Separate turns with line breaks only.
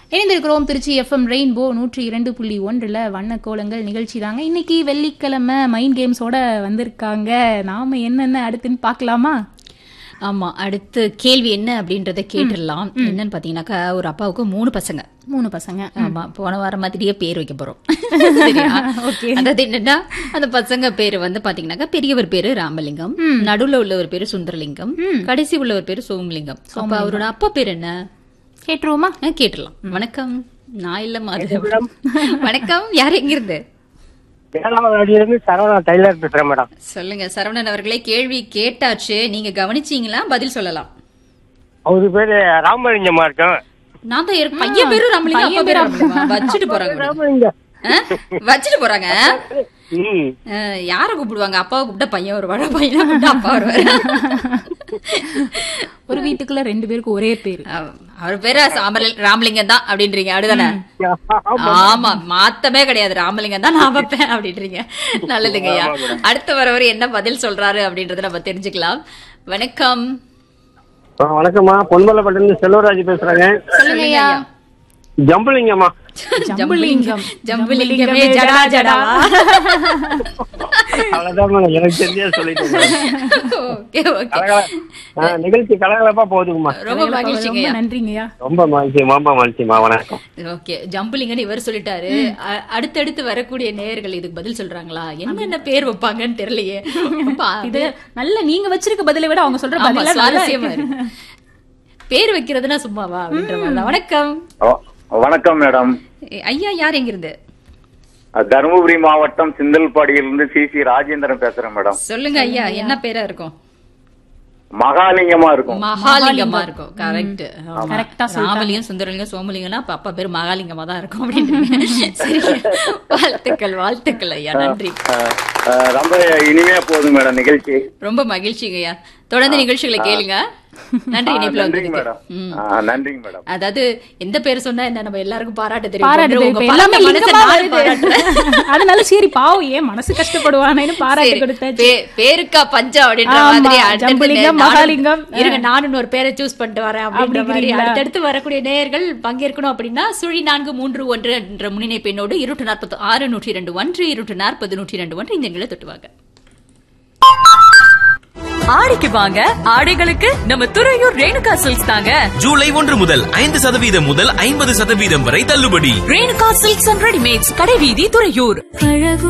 இணைந்திருக்கிறோம் Trichy FM rainbow நூற்றி இரண்டு புள்ளி ஒன்றில் வண்ண கோலங்கள் நிகழ்ச்சி தாங்க இன்னைக்கு வெள்ளிக்கிழமை மைண்ட் கேம்ஸோட வந்திருக்காங்க நாம என்னென்ன அடுத்துன்னு பார்க்கலாமா
ஆமா அடுத்து கேள்வி என்ன அப்படின்றத கேட்டுடலாம் என்னன்னு பாத்தீங்கன்னாக்கா ஒரு அப்பாவுக்கு மூணு பசங்க
மூணு பசங்க
ஆமா போன வாரம் மாதிரியே பேர் வைக்க போறோம் சரியா? அதாவது என்னன்னா அந்த பசங்க பேரு வந்து பாத்தீங்கன்னாக்கா பெரியவர் பேரு ராமலிங்கம் நடுவுல உள்ளவர் பேரு சுந்தரலிங்கம் கடைசி உள்ளவர் பேரு சோமலிங்கம் அப்ப அவரோட அப்பா பேர் என்ன
கேட்டுருவோமா
ஆ, கேட்டுடலாம் வணக்கம் நான் இல்ல மாதவ வணக்கம் யார் எங்க இருந்து
ஏழாவது அடியிலிருந்து சரவணா டைலர் பேசுறேன் மேடம்
சொல்லுங்க சரவணன் அவர்களே கேள்வி கேட்டாச்சு நீங்க கவனிச்சீங்களா பதில் சொல்லலாம்
அவரு பேரு ராமலிங்கம்மா இருக்கும்
நான் தான் இருக்கு. பையன் பேரும் ராமலிங்கம் அப்பா பேரும் ராமலிங்கமா? வச்சுட்டு போறாங்க பாருங்க.
ராமலிங்கம்
ஆ? வச்சுட்டு போறாங்க
ம்.
ஆ, யார கூப்பிடுவாங்க அப்பாவை கூப்பிட்டா பையன் வருவாரு பையனை கூப்பிட்டா அப்பா வருவாரு
ஒரு வீட்டுக்குள்ள ரெண்டு பேருக்கு ஒரே பேரு
அவ- அவர் பேரு சாமர- ராமலிங்கம் தான் அப்படின்றீங்க அப்படிதானே ஆமா மாத்தமே கிடையாது ராமலிங்கம் தான் நான் வைப்பேன் அப்படின்றீங்க நல்லதுங்க ஐயா அடுத்து வரவர் என்ன பதில் சொல்றாரு அப்படின்றத நம்ம தெரிஞ்சுக்கலாம் வணக்கம்
ஆ, வணக்கம்மா பொன்மலைப்பட்டு இருந்து செல்வராஜ் பேசுறேங்க
சொல்லுங்க ஐயா
ஜம்புலிங்கம்மா
ஜம்புலிங்கம்
ஜம்புலிங்கமே ஜடா ஜடா
அவ்வளவுதான் மேடம் எனக்கு தெரிஞ்சே சொல்லிட்டேன்
ஓகே ஓகே
கலகல- ஆ, நிகழ்ச்சி கலகலப்பா போகுதுங்கம்மா
ரொம்ப மகிழ்ச்சிங்க
ரொம்ப நன்றிங்கய்யா
ரொம்ப மகிழ்ச்சி மாமா மகிழ்ச்சிமா வணக்கம்
ஓகே ஜம்புலிங்கன்னு இவர் சொல்லிட்டாரு அ- அடுத்தடுத்து வரக்கூடிய நேயர்கள் இதுக்கு பதில் சொல்றாங்களா என்னென்ன பேர் வைப்பாங்கன்னு தெரியலையே ரொம்ப
இது நல்ல நீங்க வச்சிருக்க பதிலை விட அவங்க சொல்ற
ஆமா,
பதில நல்லா
சுவாரஸ்யமா
இருக்கு.
இருக்கு. பேர் வைக்கிறதுனா சும்மாவா அப்படின்ற மாதிரி தான். வணக்கம்
ஓ, வணக்கம் மேடம்
ஏ, ஐயா யார் எங்கிருந்து
தருமபுரி மாவட்டம் சிந்தல்பாடியிலிருந்து சி சி ராஜேந்திரன் பேசுறேன் மேடம்
சொல்லுங்க ஐயா என்ன பேரா இருக்கும்
மகாலிங்கமா இருக்கும்
மகாலிங்கமா இருக்கும் கரெக்ட்
Correct ஆ
ராமலிங்கம் சுந்தரலிங்கம் சோமலிங்கம்னா அப்ப அப்பா பேர் மகாலிங்கமா தான் இருக்கும் அப்படின்னு சரி வாழ்த்துக்கள் வாழ்த்துக்கள் ஐயா நன்றி
அஹ், அஹ், ரொம்ப இனிமையா போகுது மேடம் நிகழ்ச்சி
ரொம்ப மகிழ்ச்சிங்க ஐயா தொடர்ந்து நிகழ்ச்சிகளை கேளுங்க நன்றி
ஆ,
இணைப்புல
நன்றிங்க
வந்ததுக்கு
மேடம்
ம்.
ஆ, நன்றிங்க மேடம்
அதாவது எந்த பேர் சொன்னா என்ன நம்ம எல்லாருக்கும் பாராட்டு
பாராட்டு
தெரியும்
இப்ப
உங்க
எல்லாமே
பாராட்ட மனசை
லிங்கமா
நானும்
வருது
பாராட்டுறேன்.
அதனால சரி பாவம் ஏன் மனசு கஷ்டப்படுவானேன்னு பாராட்டு
சரி,
கொடுத்தாச்சு
பே- பேருக்கா பஞ்சம் அப்படின்ற
ஆமா,
மாதிரி அடுத்தடுத்து
ஜம்புலிங்கம்,
நானும்
மகாலிங்கம்.
இருங்க நானும் ஒரு பேரை சூஸ் பண்ணிட்டு வரேன் அப்படின்ற மாதிரி
அப்படிங்கிறீங்களா?
அடுத்தடுத்து வரக்கூடிய நேயர்கள் பங்கேற்கணும் அப்படின்னா சுழி நான்கு மூன்று ஒன்று என்ற முன்னிணைப்பெண்ணோடு இருட்டு நாற்பத்தி ஆறு நூற்றி ரெண்டு ஒன்று இருட்டு நாற்பது நூற்றி ரெண்டு ஒன்று இந்த எங்களை தொட்டுவாங்க
ஆடிக்கு வாங்க ஆடைகளுக்கு நம்ம துறையூர் ரேணுகா சில்க்ஸ் தாங்க
ஜூலை ஒன்று முதல் ஐந்து சதவீதம் முதல் ஐம்பது சதவீதம் வரை தள்ளுபடி
ரேணுகா சில்க்ஸ் அண்ட் ரெடிமேட்ஸ் கடைவீதி துறையூர்